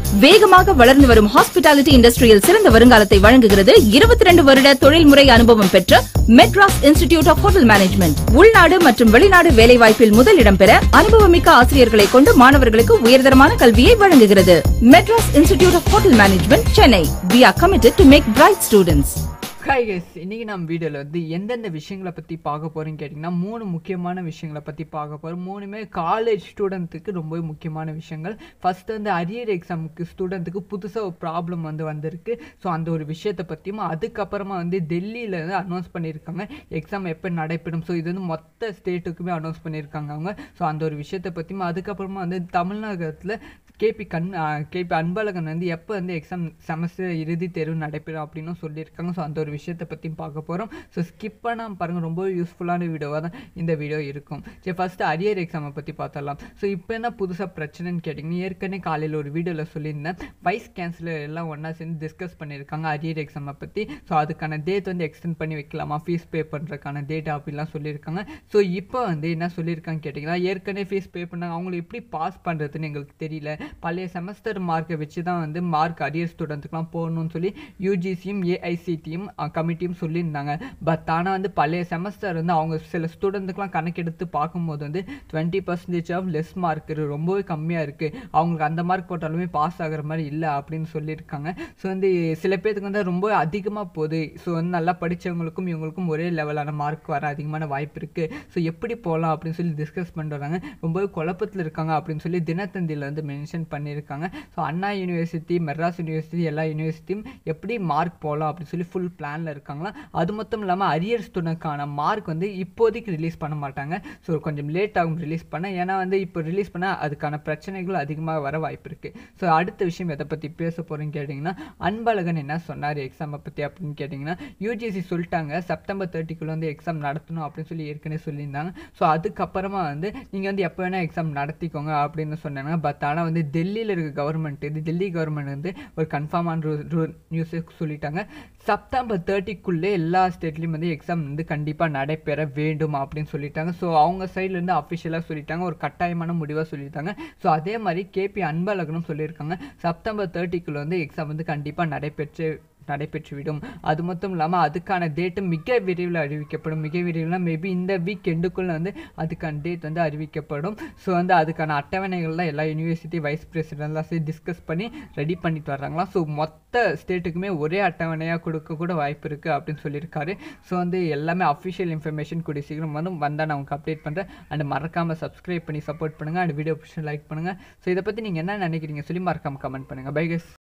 வேகமாக வளர்ந்து வரும் ஹாஸ்பிட்டாலிட்டி இண்டஸ்ட்ரியில் சிறந்த வருங்காலத்தை வழங்குகிறது இருபத்தி ரெண்டு வருட தொழில்முறை அனுபவம் பெற்ற Madras Institute of Hotel Management உள்நாடு மற்றும் வெளிநாடு வேலைவாய்ப்பில் முதலிடம் பெற அனுபவமிக்க ஆசிரியர்களை கொண்டு மாணவர்களுக்கு உயர்தரமான கல்வியை வழங்குகிறது Madras Institute of Hotel Management Chennai we are committed to make bright students hi guys இன்றைக்கி நம்ம வீடியோவில் வந்து எந்தெந்த விஷயங்களை பற்றி பார்க்க போகிறோம்னு கேட்டிங்கன்னா மூணு முக்கியமான விஷயங்களை பற்றி பார்க்க போகிறோம் மூணுமே காலேஜ் ஸ்டூடெண்ட்டுக்கு ரொம்ப முக்கியமான விஷயங்கள் ஃபஸ்ட்டு வந்து அரியர் எக்ஸாமுக்கு ஸ்டூடெண்ட்டுக்கு புதுசாக ஒரு ப்ராப்ளம் வந்து வந்திருக்கு ஸோ அந்த ஒரு விஷயத்தை பற்றியும் அதுக்கப்புறமா வந்து டெல்லியில் வந்து அனௌன்ஸ் பண்ணியிருக்காங்க எக்ஸாம் எப்போ நடைபெறும் ஸோ இது வந்து மொத்த ஸ்டேட்டுக்குமே அனௌன்ஸ் பண்ணியிருக்காங்க அவங்க ஸோ அந்த ஒரு விஷயத்தை பற்றியும் அதுக்கப்புறமா வந்து தமிழகத்தில் கேபி கண் கேபி அன்பழகன் வந்து எப்போ வந்து எக்ஸாம் செமஸ்டர் இறுதி தேர்வு நடைபெறும் அப்படின்னு சொல்லியிருக்காங்க ஸோ அந்த ஒரு விஷயத்தை பற்றியும் பார்க்க போகிறோம் ஸோ ஸ்கிப் பண்ணாமல் பாருங்கள் ரொம்ப யூஸ்ஃபுல்லான வீடியோவாக தான் இந்த வீடியோ இருக்கும் சரி ஃபஸ்ட்டு அரியர் எக்ஸாமை பற்றி பார்த்தரலாம் ஸோ இப்போ என்ன புதுசாக பிரச்சனைன்னு கேட்டிங்கன்னா ஏற்கனவே காலையில் ஒரு வீடியோவில் சொல்லியிருந்தேன் வைஸ் கேன்சலர் எல்லாம் ஒன்றா சேர்ந்து டிஸ்கஸ் பண்ணியிருக்காங்க அரியர் எக்ஸாமை பற்றி ஸோ அதுக்கான டேட் வந்து எக்ஸ்டெண்ட் பண்ணி வைக்கலாமா ஃபீஸ் பே பண்ணுறதுக்கான டேட் அப்படிலாம் சொல்லியிருக்காங்க ஸோ இப்போ வந்து என்ன சொல்லியிருக்காங்க கேட்டிங்கன்னா ஏற்கனவே ஃபீஸ் பே பண்ணாங்க அவங்களை எப்படி பாஸ் பண்ணுறதுன்னு எங்களுக்கு தெரியல பழைய செமஸ்டர் மார்க்கை வச்சு தான் வந்து மார்க் அரியர் ஸ்டூடெண்ட்டுக்குலாம் போகணும்னு சொல்லி யூஜிசியும் ஏஐசிடியும் கமிட்டியும் சொல்லியிருந்தாங்க பட் ஆனால் வந்து பழைய செமஸ்டர் வந்து அவங்க சில ஸ்டூடெண்ட்டுக்குலாம் கணக்கெடுத்து பார்க்கும்போது வந்து twenty percentage of less mark ரொம்பவே கம்மியாக இருக்குது அவங்களுக்கு அந்த மார்க் போட்டாலுமே பாஸ் ஆகிற மாதிரி இல்லை அப்படின்னு சொல்லியிருக்காங்க ஸோ வந்து சில பேருக்கு வந்து ரொம்ப அதிகமாக போகுது ஸோ வந்து நல்லா படித்தவங்களுக்கும் இவங்களுக்கும் ஒரே லெவலான மார்க் வர அதிகமான வாய்ப்பு இருக்குது ஸோ எப்படி போகலாம் அப்படின்னு சொல்லி டிஸ்கஸ் பண்ணிட்டு வராங்க ரொம்பவே குழப்பத்தில் இருக்காங்க அப்படின்னு சொல்லி தினத்தந்தியில் வந்து மென்ஷன் பண்ணியிருக்காங்க so Anna university Madras university எல்லா யூனிவர்சிட்டியும் எப்படி மார்க் போகலாம் அப்படின்னு சொல்லி ஃபுல் பிளானில் இருக்காங்களா அது மட்டும் இல்லாமல் அரியர் ஸ்டூடெண்ட்கான மார்க் வந்து இப்போதைக்கு ரிலீஸ் பண்ண மாட்டாங்க ஸோ கொஞ்சம் லேட் ஆகும் ரிலீஸ் பண்ண ஏன்னா வந்து இப்போ ரிலீஸ் பண்ணால் அதுக்கான பிரச்சனைகள் அதிகமாக வர வாய்ப்பு இருக்குது ஸோ அடுத்த விஷயம் எதை பற்றி பேச போகிறேன்னு கேட்டிங்கன்னா அன்பழகன் என்ன சொன்னார் எக்ஸாமை பற்றி அப்படின்னு கேட்டிங்கன்னா யூஜிசி சொல்லிட்டாங்க செப்டம்பர் தேர்ட்டிக்குள்ளே வந்து எக்ஸாம் நடத்தணும் அப்படின்னு சொல்லி ஏற்கனவே சொல்லியிருந்தாங்க ஸோ அதுக்கப்புறமா வந்து நீங்கள் வந்து எப்போ வேணால் எக்ஸாம் நடத்திக்கோங்க அப்படின்னு சொன்னாங்க பட் ஆனால் வந்து டெல்லியில் இருக்க கவர்மெண்ட் இது டெல்லி கவர்மெண்ட் வந்து ஒரு கன்ஃபார்மான நியூஸை சொல்லிட்டாங்க செப்டம்பர் தேர்ட்டிக்குள்ளே எல்லா ஸ்டேட்லேயும் வந்து எக்ஸாம் வந்து கண்டிப்பாக நடைபெற வேண்டும் அப்படின்னு சொல்லிட்டாங்க ஸோ அவங்க சைட்லேருந்து அஃபிஷியலாக சொல்லிட்டாங்க ஒரு கட்டாயமான முடிவாக சொல்லிட்டாங்க ஸோ அதே மாதிரி கேபி அன்பழகனும் சொல்லியிருக்காங்க செப்டம்பர் தேர்ட்டிக்குள்ளே வந்து எக்ஸாம் வந்து கண்டிப்பாக நடைபெற்று நடைபெற்றுவிடும் அது மட்டும் இல்லாமல் அதுக்கான டேட்டு மிக விரைவில் அறிவிக்கப்படும் மிக விரைவில் மேபி இந்த வீக் எண்டுக்குள்ளே வந்து அதுக்கான டேட் வந்து அறிவிக்கப்படும் ஸோ வந்து அதுக்கான அட்டவணைகள்லாம் எல்லா யூனிவர்சிட்டி வைஸ் பிரசிடென்ட்லாம் சேர்த்து டிஸ்கஸ் பண்ணி ரெடி பண்ணிட்டு வர்றாங்களாம் ஸோ மொத்த ஸ்டேட்டுக்குமே ஒரே அட்டவணையாக கொடுக்க கூட வாய்ப்பு இருக்குது அப்படின்னு சொல்லியிருக்காரு ஸோ வந்து எல்லாமே அஃபிஷியல் இன்ஃபர்மேஷன் கூடிய சீக்கிரம் வந்து வந்தால் நான் உங்களுக்கு அப்டேட் பண்ணுறேன் அண்ட் மறக்காமல் சப்ஸ்கிரைப் பண்ணி சப்போர்ட் பண்ணுங்கள் அண்ட் வீடியோ பிடிச்சி லைக் பண்ணுங்கள் ஸோ இதை பற்றி நீங்கள் என்ன நினைக்கிறீங்க சொல்லி மறக்காமல் கமெண்ட் பண்ணுங்கள் பை கஸ்